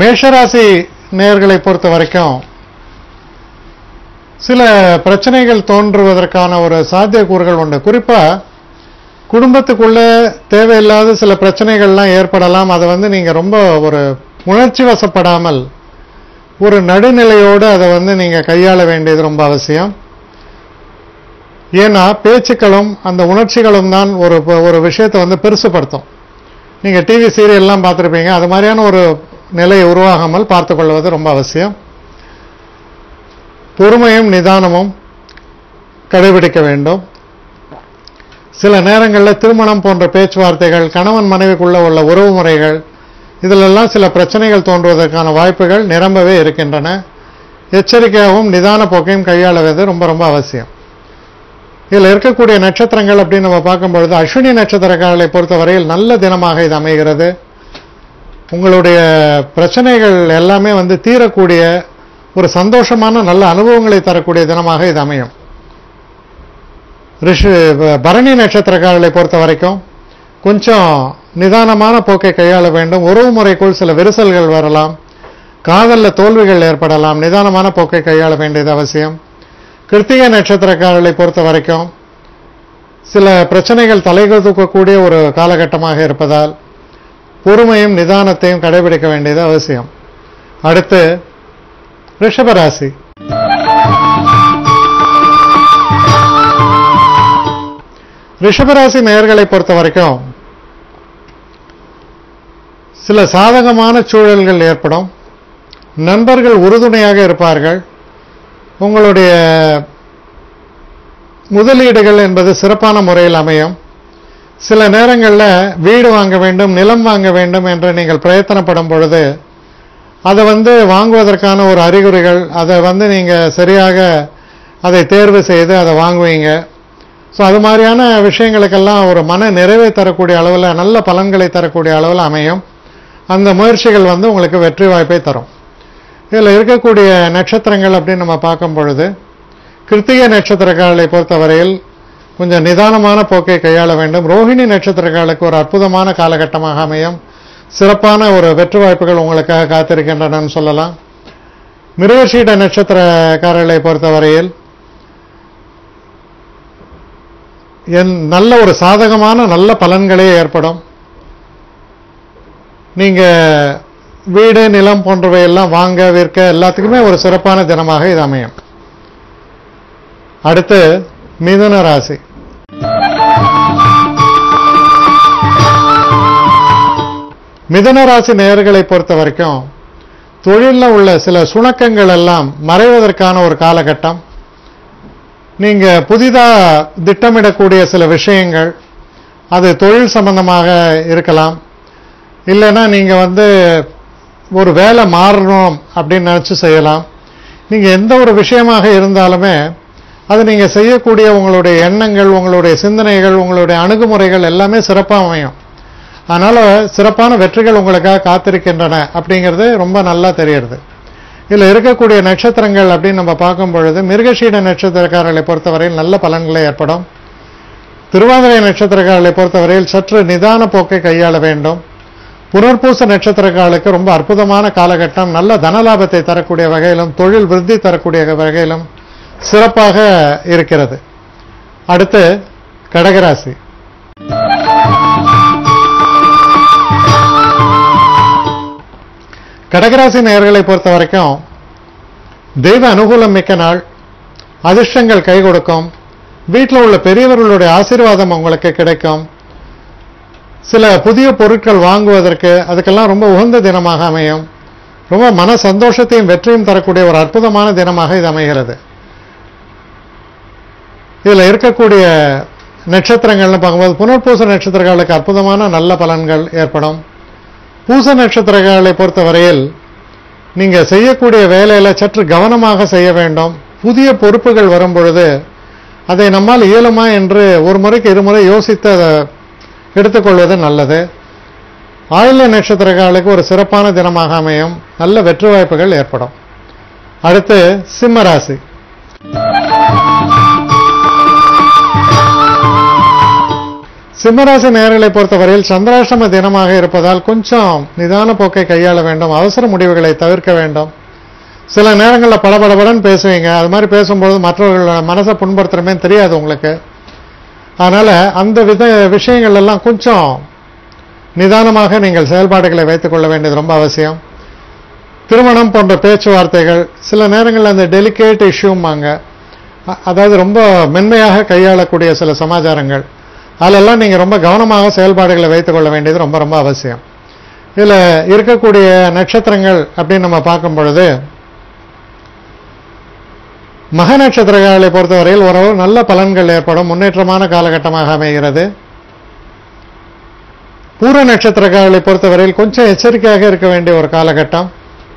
மேஷராசி நேர்களை பொறுத்த வரைக்கும் சில பிரச்சனைகள் தோன்றுவதற்கான ஒரு சாத்தியக்கூறுகள் உண்டு குறிப்பா குடும்பத்துக்குள்ள தேவையில்லாத சில பிரச்சனைகள்லாம் ஏற்படலாம் அதை வந்து நீங்க ரொம்ப ஒரு உணர்ச்சி வசப்படாமல் ஒரு நடுநிலையோடு அதை வந்து நீங்க கையாள வேண்டியது ரொம்ப அவசியம் ஏன்னா பேச்சுக்களும் அந்த உணர்ச்சிகளும் தான் ஒரு ஒரு விஷயத்தை வந்து பெருசுப்படுத்தும் நீங்க டிவி சீரியல்லாம் பார்த்துருப்பீங்க அது மாதிரியான ஒரு நிலை உருவாகாமல் பார்த்துக் கொள்வது ரொம்ப அவசியம் பொறுமையும் நிதானமும் கடைபிடிக்க வேண்டும் சில நேரங்களில் திருமணம் போன்ற பேச்சுவார்த்தைகள் கணவன் மனைவிக்குள்ள உள்ள உறவு முறைகள் இதிலெல்லாம் சில பிரச்சனைகள் தோன்றுவதற்கான வாய்ப்புகள் நிரம்பவே இருக்கின்றன எச்சரிக்கையாகவும் நிதான போக்கையும் கையாளுவது ரொம்ப ரொம்ப அவசியம் இதில் இருக்கக்கூடிய நட்சத்திரங்கள் அப்படின்னு நம்ம பார்க்கும் பொழுது அஸ்வினி நட்சத்திரக்காரர்களை பொறுத்தவரையில் நல்ல தினமாக இது அமைகிறது உங்களுடைய பிரச்சனைகள் எல்லாமே வந்து தீரக்கூடிய ஒரு சந்தோஷமான நல்ல அனுபவங்களை தரக்கூடிய தினமாக இது அமையும் ரிஷி பரணி நட்சத்திரக்காரர்களை பொறுத்த வரைக்கும் கொஞ்சம் நிதானமான போக்கை கையாள வேண்டும் உறவு முறைக்குள் சில விரிசல்கள் வரலாம் காதலில் தோல்விகள் ஏற்படலாம் நிதானமான போக்கை கையாள வேண்டியது அவசியம் கிருத்திகை நட்சத்திரக்காரர்களை பொறுத்த வரைக்கும் சில பிரச்சனைகள் தலைதூக்கக்கூடிய ஒரு காலகட்டமாக இருப்பதால் பொறுமையும் நிதானத்தையும் கடைபிடிக்க வேண்டியது அவசியம் அடுத்து ரிஷபராசி ரிஷபராசி நேயர்களை பொறுத்த வரைக்கும் சில சாதகமான சூழல்கள் ஏற்படும் நண்பர்கள் உறுதுணையாக இருப்பார்கள் உங்களுடைய முதலீடுகள் என்பது சிறப்பான முறையில் அமையும் சில நேரங்களில் வீடு வாங்க வேண்டும் நிலம் வாங்க வேண்டும் என்று நீங்கள் பிரயத்தனப்படும் பொழுது அதை வந்து வாங்குவதற்கான ஒரு அறிகுறிகள் அதை வந்து நீங்கள் சரியாக அதை தேர்வு செய்து அதை வாங்குவீங்க ஸோ அது மாதிரியான விஷயங்களுக்கெல்லாம் ஒரு மன நிறைவை தரக்கூடிய அளவில் நல்ல பலன்களை தரக்கூடிய அளவில் அமையும் அந்த முயற்சிகள் வந்து உங்களுக்கு வெற்றி வாய்ப்பை தரும் இதில் இருக்கக்கூடிய நட்சத்திரங்கள் அப்படின்னு நம்ம பார்க்கும் பொழுது கிருத்திகை நட்சத்திரக்காரர்களை பொறுத்தவரையில் கொஞ்சம் நிதானமான போக்கை கையாள வேண்டும் ரோஹிணி நட்சத்திரக்காரர்களுக்கு ஒரு அற்புதமான காலகட்டமாக அமையும் சிறப்பான ஒரு வெற்றி வாய்ப்புகள் உங்களுக்காக காத்திருக்கின்றன சொல்லலாம் மிருகசீட நட்சத்திரக்காரர்களை பொறுத்தவரையில் என் நல்ல ஒரு சாதகமான நல்ல பலன்களே ஏற்படும் நீங்க வீடு நிலம் போன்றவை எல்லாம் வாங்க விற்க எல்லாத்துக்குமே ஒரு சிறப்பான தினமாக இது அமையும் அடுத்து மிதுன ராசி மிதுன ராசி நேயர்களை பொறுத்த வரைக்கும் தொழிலில் உள்ள சில சுணக்கங்கள் எல்லாம் மறைவதற்கான ஒரு காலகட்டம் நீங்க புதிதா திட்டமிடக்கூடிய சில விஷயங்கள் அது தொழில் சம்பந்தமாக இருக்கலாம் இல்லைன்னா நீங்க வந்து ஒரு வேலை மாறணும் அப்படின்னு நினைச்சு செய்யலாம் நீங்க எந்த ஒரு விஷயமாக இருந்தாலுமே அது நீங்க செய்யக்கூடிய உங்களுடைய எண்ணங்கள் உங்களுடைய சிந்தனைகள் உங்களுடைய அணுகுமுறைகள் எல்லாமே சிறப்பாக அமையும் அதனால சிறப்பான வெற்றிகள் உங்களுக்காக காத்திருக்கின்றன அப்படிங்கிறது ரொம்ப நல்லா தெரியுது இதில் இருக்கக்கூடிய நட்சத்திரங்கள் அப்படின்னு நம்ம பார்க்கும் பொழுது மிருகஷீட நட்சத்திரக்காரர்களை பொறுத்தவரையில் நல்ல பலன்களை ஏற்படும் திருவாதிரை நட்சத்திரக்காரர்களை பொறுத்தவரையில் சற்று நிதான போக்கை கையாள வேண்டும் புனர்பூச நட்சத்திரக்காரர்களுக்கு ரொம்ப அற்புதமான காலகட்டம் நல்ல தனலாபத்தை தரக்கூடிய வகையிலும் தொழில் விருத்தி தரக்கூடிய வகையிலும் சிறப்பாக இருக்கிறது அடுத்து கடகராசி கடகராசி நேயர்களை பொறுத்த வரைக்கும் தெய்வ அனுகூலம் மிக்க நாள் அதிர்ஷ்டங்கள் கை கொடுக்கும் வீட்டில் உள்ள பெரியவர்களுடைய ஆசீர்வாதம் உங்களுக்கு கிடைக்கும் சில புதிய பொருட்கள் வாங்குவதற்கு அதுக்கெல்லாம் ரொம்ப உகந்த தினமாக அமையும் ரொம்ப மன சந்தோஷத்தையும் வெற்றியும் தரக்கூடிய ஒரு அற்புதமான தினமாக இது அமைகிறது இதில் இருக்கக்கூடிய நட்சத்திரங்கள்னு பார்க்கும்போது புனர்பூச நட்சத்திரங்களுக்கு அற்புதமான நல்ல பலன்கள் ஏற்படும் பூச நட்சத்திரங்களை பொறுத்தவரையில் நீங்க செய்யக்கூடிய வேலையில சற்று கவனமாக செய்ய வேண்டும் புதிய பொறுப்புகள் வரும் பொழுது அதை நம்மால் இயலுமா என்று ஒரு முறைக்கு இருமுறை யோசித்து அதை எடுத்துக்கொள்வது நல்லது ஆயுள நட்சத்திரங்களுக்கு ஒரு சிறப்பான தினமாக அமையும் நல்ல வெற்றி வாய்ப்புகள் ஏற்படும் அடுத்து சிம்ம ராசி சிம்மராசி நேர்களை பொறுத்தவரையில் சந்திராஷ்டம தினமாக இருப்பதால் கொஞ்சம் நிதான போக்கை கையாள வேண்டும் அவசர முடிவுகளை தவிர்க்க வேண்டும் சில நேரங்களில் படபடபடன்னு பேசுவீங்க அது மாதிரி பேசும்பொழுது மற்றவர்கள் மனசை புண்படுத்துறமே தெரியாது உங்களுக்கு அதனால அந்த வித விஷயங்கள் எல்லாம் கொஞ்சம் நிதானமாக நீங்கள் செயல்பாடுகளை வைத்துக் கொள்ள வேண்டியது ரொம்ப அவசியம் திருமணம் போன்ற பேச்சுவார்த்தைகள் சில நேரங்களில் அந்த டெலிகேட் இஷ்யூம்பாங்க அ- அதாவது ரொம்ப மென்மையாக கையாளக்கூடிய சில சமாச்சாரங்கள் அதிலெல்லாம் நீங்கள் ரொம்ப கவனமாக செயல்பாடுகளை வைத்துக் கொள்ள வேண்டியது ரொம்ப ரொம்ப அவசியம் இதில் இருக்கக்கூடிய நட்சத்திரங்கள் அப்படின்னு நம்ம பார்க்கும் பொழுது மக நட்சத்திரங்களை பொறுத்தவரையில் ஒரு நல்ல பலன்கள் ஏற்படும் முன்னேற்றமான காலகட்டமாக அமைகிறது பூர நட்சத்திரக்காரர்களை பொறுத்தவரையில் கொஞ்சம் எச்சரிக்கையாக இருக்க வேண்டிய ஒரு காலகட்டம்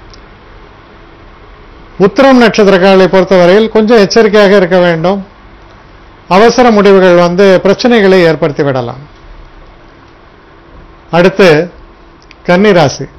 உத்திரம் நட்சத்திரக்காரர்களை பொறுத்தவரையில் கொஞ்சம் எச்சரிக்கையாக இருக்க வேண்டும் அவசர முடிவுகள் வந்து பிரச்சனைகளை ஏற்படுத்தி விடலாம் அடுத்து கன்னிராசி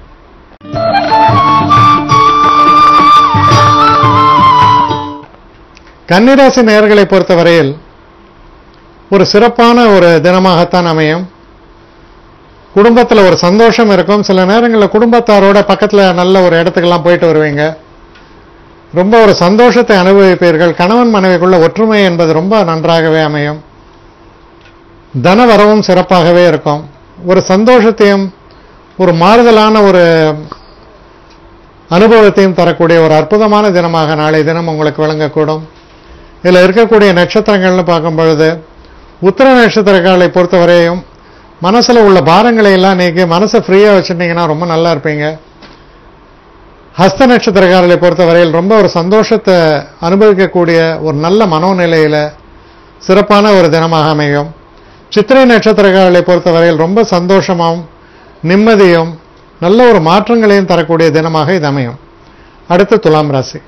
கன்னிராசி நேயர்களை பொறுத்தவரையில் ஒரு சிறப்பான ஒரு தினமாகத்தான் அமையும் குடும்பத்தில் ஒரு சந்தோஷம் இருக்கும் சில நேரங்களில் குடும்பத்தாரோட பக்கத்தில் நல்ல ஒரு இடத்துக்கெல்லாம் போயிட்டு வருவீங்க ரொம்ப ஒரு சந்தோஷத்தை அனுபவிப்பீர்கள் கணவன் மனைவிக்குள்ள ஒற்றுமை என்பது ரொம்ப நன்றாகவே அமையும் தன வரவும் சிறப்பாகவே இருக்கும் ஒரு சந்தோஷத்தையும் ஒரு மாறுதலான ஒரு அனுபவத்தையும் தரக்கூடிய ஒரு அற்புதமான தினமாக நாளை தினம் உங்களுக்கு விளங்கக்கூடும் இதில் இருக்கக்கூடிய நட்சத்திரங்கள்னு பார்க்கும் பொழுது உத்திர நட்சத்திரக்காரர்களை பொறுத்தவரையும் மனசுல உள்ள பாரங்களை எல்லாம் நீக்கி மனசை ஃப்ரீயா வச்சிருந்தீங்கன்னா ரொம்ப நல்லா இருப்பீங்க ஹஸ்த நட்சத்திரக்காரர்களை பொறுத்தவரையில் ரொம்ப ஒரு சந்தோஷத்தை அனுபவிக்கக்கூடிய ஒரு நல்ல மனோநிலையில சிறப்பான ஒரு தினமாக அமையும் சித்திரை நட்சத்திரக்காரர்களை பொறுத்தவரையில் ரொம்ப சந்தோஷமாகவும் நிம்மதியும் நல்ல ஒரு மாற்றங்களையும் தரக்கூடிய தினமாக இது அமையும் அடுத்து துலாம் ராசி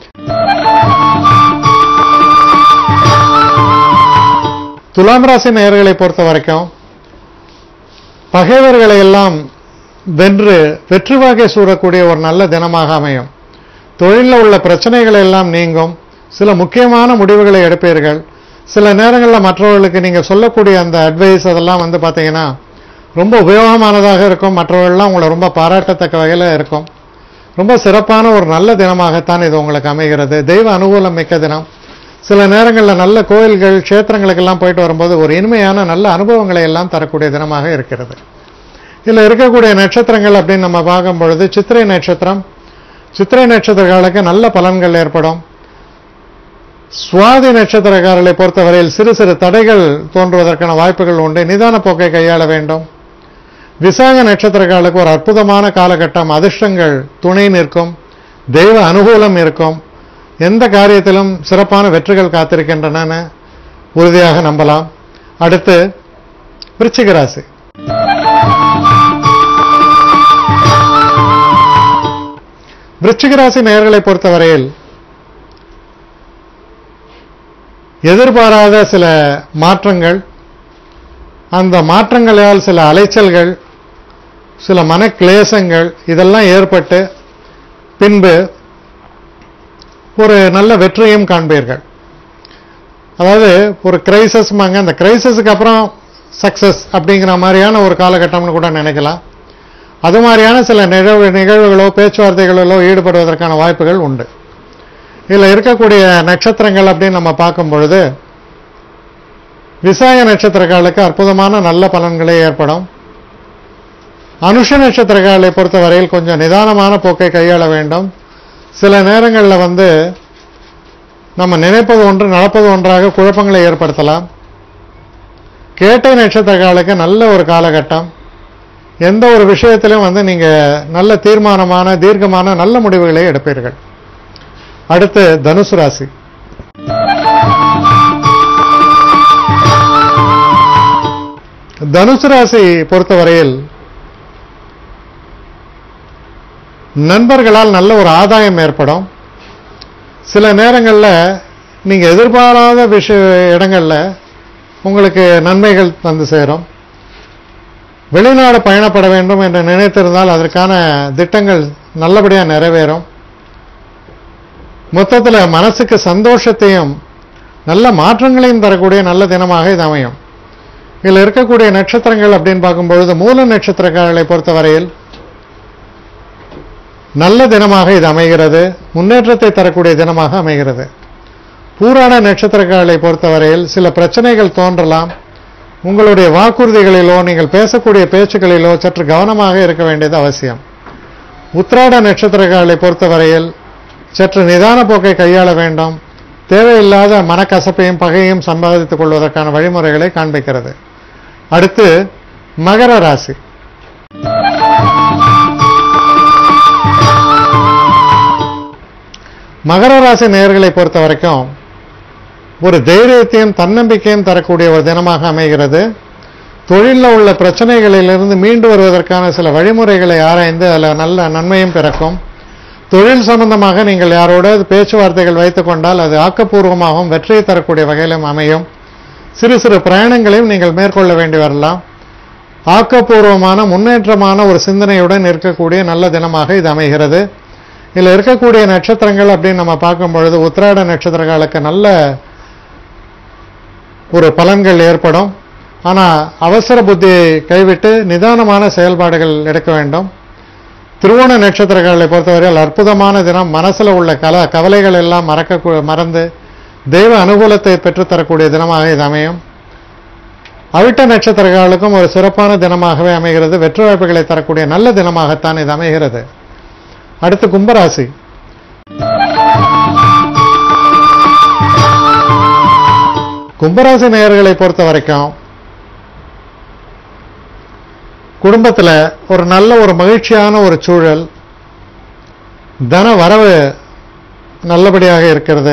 துலாம் ராசி நேயர்களை பொறுத்த வரைக்கும் பகைவர்களை எல்லாம் வென்று வெற்றி வாகை சூடக்கூடிய ஒரு நல்ல தினமாக அமையும் தொழிலில் உள்ள பிரச்சனைகள் எல்லாம் நீங்கும் சில முக்கியமான முடிவுகளை எடுப்பீர்கள் சில நேரங்களில் மற்றவர்களுக்கு நீங்கள் சொல்லக்கூடிய அந்த அட்வைஸ் அதெல்லாம் வந்து பார்த்தீங்கன்னா ரொம்ப உபயோகமானதாக இருக்கும் மற்றவர்கள்லாம் உங்களை ரொம்ப பாராட்டத்தக்க வகையில் இருக்கும் ரொம்ப சிறப்பான ஒரு நல்ல தினமாகத்தான் இது உங்களுக்கு அமைகிறது தெய்வ அனுகூலம் மிக்க தினம் சில நேரங்களில் நல்ல கோயில்கள் க்ஷேத்திரங்களுக்கெல்லாம் போயிட்டு வரும்போது ஒரு இனிமையான நல்ல அனுபவங்களை எல்லாம் தரக்கூடிய தினமாக இருக்கிறது இதில் இருக்கக்கூடிய நட்சத்திரங்கள் அப்படின்னு நம்ம பார்க்கும் பொழுது சித்திரை நட்சத்திரம் சித்திரை நட்சத்திரக்காரர்களுக்கு நல்ல பலன்கள் ஏற்படும் சுவாதி நட்சத்திரக்காரர்களை பொறுத்தவரையில் சிறு சிறு தடைகள் தோன்றுவதற்கான வாய்ப்புகள் உண்டு நிதான போக்கை கையாள வேண்டும் விசாக நட்சத்திரக்காரர்களுக்கு ஒரு அற்புதமான காலகட்டம் அதிர்ஷ்டங்கள் துணை நிற்கும் தெய்வ அனுகூலம் இருக்கும் எந்த காரியத்திலும் சிறப்பான வெற்றிகள் காத்திருக்கின்றன உறுதியாக நம்பலாம் அடுத்து விருச்சிக ராசி விருச்சிக ராசி நேயர்களை பொறுத்தவரையில் எதிர்பாராத சில மாற்றங்கள் அந்த மாற்றங்களால் சில அலைச்சல்கள் சில மனக்லேசங்கள் இதெல்லாம் ஏற்பட்டு பின்பு ஒரு நல்ல வெற்றியும் காண்பீர்கள் அதாவது ஒரு கிரைசஸ்மாங்க அந்த கிரைசஸுக்கு அப்புறம் சக்சஸ் அப்படிங்கிற மாதிரியான ஒரு காலகட்டம்னு கூட நினைக்கலாம் அது மாதிரியான சில நிகழ்வு நிகழ்வுகளோ பேச்சுவார்த்தைகளிலோ ஈடுபடுவதற்கான வாய்ப்புகள் உண்டு இதில் இருக்கக்கூடிய நட்சத்திரங்கள் அப்படின்னு நம்ம பார்க்கும் பொழுது விசாய நட்சத்திரக்காலுக்கு அற்புதமான நல்ல பலன்களே ஏற்படும் அனுஷ நட்சத்திரக்காலை பொறுத்தவரையில் கொஞ்சம் நிதானமான போக்கை கையாள வேண்டும் சில நேரங்களில் வந்து நம்ம நினைப்பது ஒன்று நடப்பது ஒன்றாக குழப்பங்களை ஏற்படுத்தலாம் கேட்டை நட்சத்திரக்காலுக்கு நல்ல ஒரு காலகட்டம் எந்த ஒரு விஷயத்திலும் வந்து நீங்க நல்ல தீர்மானமான தீர்க்கமான நல்ல முடிவுகளை எடுப்பீர்கள் அடுத்து தனுசு ராசி தனுசு ராசி பொறுத்தவரையில் நண்பர்களால் நல்ல ஒரு ஆதாயம் ஏற்படும் சில நேரங்களில் நீங்க எதிர்பாராத விஷய இடங்கள்ல உங்களுக்கு நன்மைகள் வந்து சேரும் வெளிநாடு பயணப்பட வேண்டும் என்று நினைத்திருந்தால் அதற்கான திட்டங்கள் நல்லபடியாக நிறைவேறும் மொத்தத்தில் மனசுக்கு சந்தோஷத்தையும் நல்ல மாற்றங்களையும் தரக்கூடிய நல்ல தினமாக இது அமையும் இதில் இருக்கக்கூடிய நட்சத்திரங்கள் அப்படின்னு பார்க்கும்பொழுது மூல நட்சத்திரக்காரர்களை பொறுத்தவரையில் நல்ல தினமாக இது அமைகிறது முன்னேற்றத்தை தரக்கூடிய தினமாக அமைகிறது பூராட நட்சத்திரக்காரர்களை பொறுத்தவரையில் சில பிரச்சனைகள் தோன்றலாம் உங்களுடைய வாக்குறுதிகளிலோ நீங்கள் பேசக்கூடிய பேச்சுக்களிலோ சற்று கவனமாக இருக்க வேண்டியது அவசியம் உத்திராட நட்சத்திரக்காரர்களை பொறுத்தவரையில் சற்று நிதான போக்கை கையாள வேண்டும் தேவையில்லாத மனக்கசப்பையும் பகையும் சம்பாதித்துக் கொள்வதற்கான வழிமுறைகளை காண்பிக்கிறது அடுத்து மகர ராசி மகர ராசி நேயர்களை பொறுத்த வரைக்கும் ஒரு தைரியத்தையும் தன்னம்பிக்கையும் தரக்கூடிய ஒரு தினமாக அமைகிறது தொழிலில் உள்ள பிரச்சனைகளிலிருந்து மீண்டு வருவதற்கான சில வழிமுறைகளை ஆராய்ந்து அதில் நல்ல நன்மையும் பிறக்கும் தொழில் சம்பந்தமாக நீங்கள் யாரோட பேச்சுவார்த்தைகள் வைத்துக் கொண்டால் அது ஆக்கப்பூர்வமாகவும் வெற்றியை தரக்கூடிய வகையிலும் அமையும் சிறு சிறு பிரயாணங்களையும் நீங்கள் மேற்கொள்ள வேண்டி வரலாம் ஆக்கப்பூர்வமான முன்னேற்றமான ஒரு சிந்தனையுடன் இருக்கக்கூடிய நல்ல தினமாக இது அமைகிறது இதில் இருக்கக்கூடிய நட்சத்திரங்கள் அப்படின்னு நம்ம பார்க்கும் பொழுது உத்திராட நட்சத்திரங்களுக்கு நல்ல ஒரு பலன்கள் ஏற்படும் ஆனால் அவசர புத்தியை கைவிட்டு நிதானமான செயல்பாடுகள் எடுக்க வேண்டும் திருவோண நட்சத்திரங்களை பொறுத்தவரையில் அற்புதமான தினம் மனசுல உள்ள கல கவலைகள் எல்லாம் மறக்க மறந்து தெய்வ அனுகூலத்தை பெற்றுத்தரக்கூடிய தினமாக இது அமையும் அவிட்ட நட்சத்திரங்களுக்கும் ஒரு சிறப்பான தினமாகவே அமைகிறது வெற்றி வாய்ப்புகளை தரக்கூடிய நல்ல தினமாகத்தான் இது அமைகிறது அடுத்து கும்பராசி கும்பராசி நேயர்களை பொறுத்த வரைக்கும் குடும்பத்தில் ஒரு நல்ல ஒரு மகிழ்ச்சியான ஒரு சூழல் தன வரவு நல்லபடியாக இருக்கிறது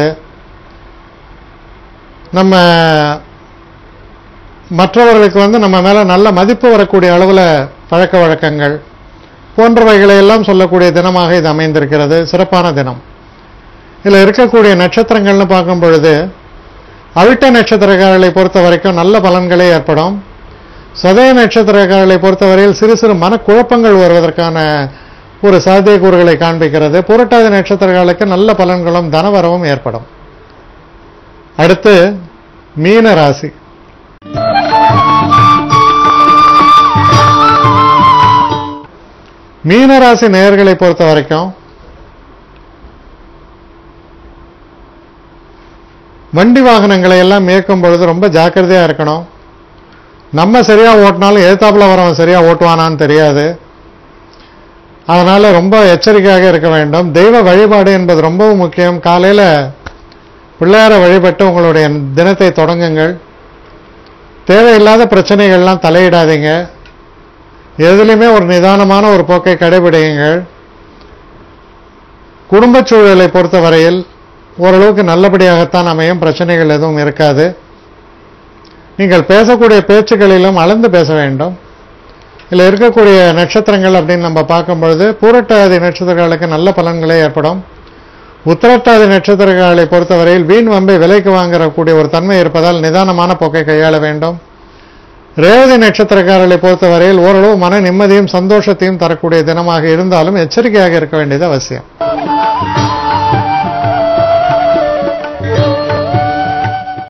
நம்ம மற்றவர்களுக்கு வந்து நம்ம மேல நல்ல மதிப்பு வரக்கூடிய அளவில் பழக்க வழக்கங்கள் போன்றவைகளை எல்லாம் சொல்லக்கூடிய தினமாக இது அமைந்திருக்கிறது சிறப்பான தினம் இதில் இருக்கக்கூடிய நட்சத்திரங்கள்னு பார்க்கும் பொழுது அவிட்ட நட்சத்திரக்காரர்களை பொறுத்த வரைக்கும் நல்ல பலன்களே ஏற்படும் சதய நட்சத்திரக்காரர்களை பொறுத்தவரையில் சிறு சிறு மனக்குழப்பங்கள் வருவதற்கான ஒரு சாத்தியக்கூறுகளை காண்பிக்கிறது புரட்டாதி நட்சத்திரங்களுக்கு நல்ல பலன்களும் தனவரவும் ஏற்படும் அடுத்து மீன ராசி மீனராசி நேயர்களை பொறுத்த வரைக்கும் வண்டி வாகனங்களை எல்லாம் இயக்கும் பொழுது ரொம்ப ஜாக்கிரதையா இருக்கணும் நம்ம சரியா ஓட்டினாலும் எதிர்த்தாப்புல வரவன் சரியா ஓட்டுவானான்னு தெரியாது அதனால ரொம்ப எச்சரிக்கையாக இருக்க வேண்டும் தெய்வ வழிபாடு என்பது ரொம்பவும் முக்கியம் காலையில பிள்ளையாரை வழிபட்டு உங்களுடைய தினத்தை தொடங்குங்கள் தேவையில்லாத பிரச்சனைகள்லாம் தலையிடாதீங்க எதுலையுமே ஒரு நிதானமான ஒரு போக்கை கடைபிடியுங்கள் குடும்பச் சூழலை பொறுத்தவரையில் ஓரளவுக்கு நல்லபடியாகத்தான் அமையும் பிரச்சனைகள் எதுவும் இருக்காது நீங்கள் பேசக்கூடிய பேச்சுக்களிலும் அளந்து பேச வேண்டும் இதில் இருக்கக்கூடிய நட்சத்திரங்கள் அப்படின்னு நம்ம பார்க்கும் பொழுது பூரட்டாதி நட்சத்திரங்களுக்கு நல்ல பலன்களே ஏற்படும் உத்திரட்டாதி நட்சத்திரங்களை பொறுத்தவரையில் வீண் வம்பை விலைக்கு வாங்கக்கூடிய ஒரு தன்மை இருப்பதால் நிதானமான போக்கை கையாள வேண்டும் ரேவதி நட்சத்திரக்காரர்களை பொறுத்தவரையில் ஓரளவு மன நிம்மதியும் சந்தோஷத்தையும் தரக்கூடிய தினமாக இருந்தாலும் எச்சரிக்கையாக இருக்க வேண்டியது அவசியம்